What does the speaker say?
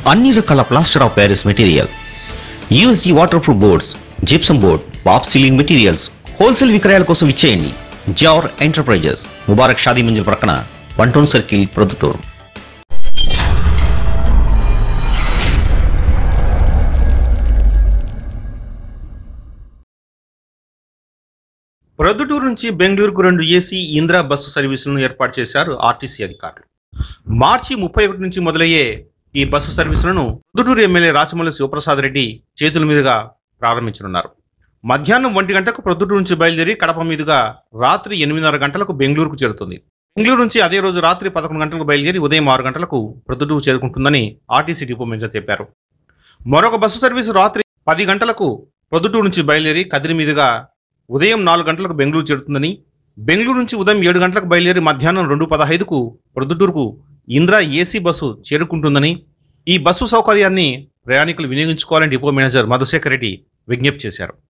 అన్ని రకాల plaster of Paris material USG water proof boards gypsum board pop ceiling materials wholesale విక్రయాల కోసం ఇచ్చేయండి జార్ ఎంటర్ప్రైజెస్ ముబారక్ షాదీ మంజిల్ ప్రక్కన వన్ సర్కిల్ ప్రొద్దుటూరు ప్రొద్దుటూరు నుంచి బెంగళూరుకు రెండు ఏసీ ఇందిరా బస్సు సర్వీసులను ఏర్పాటు చేశారు ఆర్టీసీ అధికారులు మార్చి ముప్పై ఒకటి నుంచి మొదలయ్యే ఈ బస్సు సర్వీసులను ప్రొద్దుటూరు ఎమ్మెల్యే రాచమల్లి శివప్రసాద్ రెడ్డి చేతుల మీదుగా ప్రారంభించనున్నారు మధ్యాహ్నం ఒంటి గంటకు ప్రొద్దుటూరు నుంచి బయలుదేరి కడప మీదుగా రాత్రి ఎనిమిదిన్నర గంటలకు బెంగళూరుకు చేరుతుంది బెంగళూరు నుంచి అదే రోజు రాత్రి పదకొండు గంటలకు బయలుదేరి ఉదయం ఆరు గంటలకు ప్రొద్దుటూరు చేరుకుంటుందని ఆర్టీసీ డిపో మేనేజర్ చెప్పారు మరొక బస్సు సర్వీసు రాత్రి పది గంటలకు ప్రొద్దుటూరు నుంచి బయలుదేరి కదిరి మీదుగా ఉదయం నాలుగు గంటలకు బెంగళూరు చేరుతుందని బెంగళూరు నుంచి ఉదయం ఏడు గంటలకు బయలుదేరి మధ్యాహ్నం రెండు పదహైదుకు ప్రొద్దుటూరుకు ఇందిరా ఏసీ బస్సు చేరుకుంటుందని ఈ బస్సు సౌకర్యాన్ని ప్రయాణికులు వినియోగించుకోవాలని డిపో మేనేజర్ మధుశేఖర్ రెడ్డి విజ్ఞప్తి చేశారు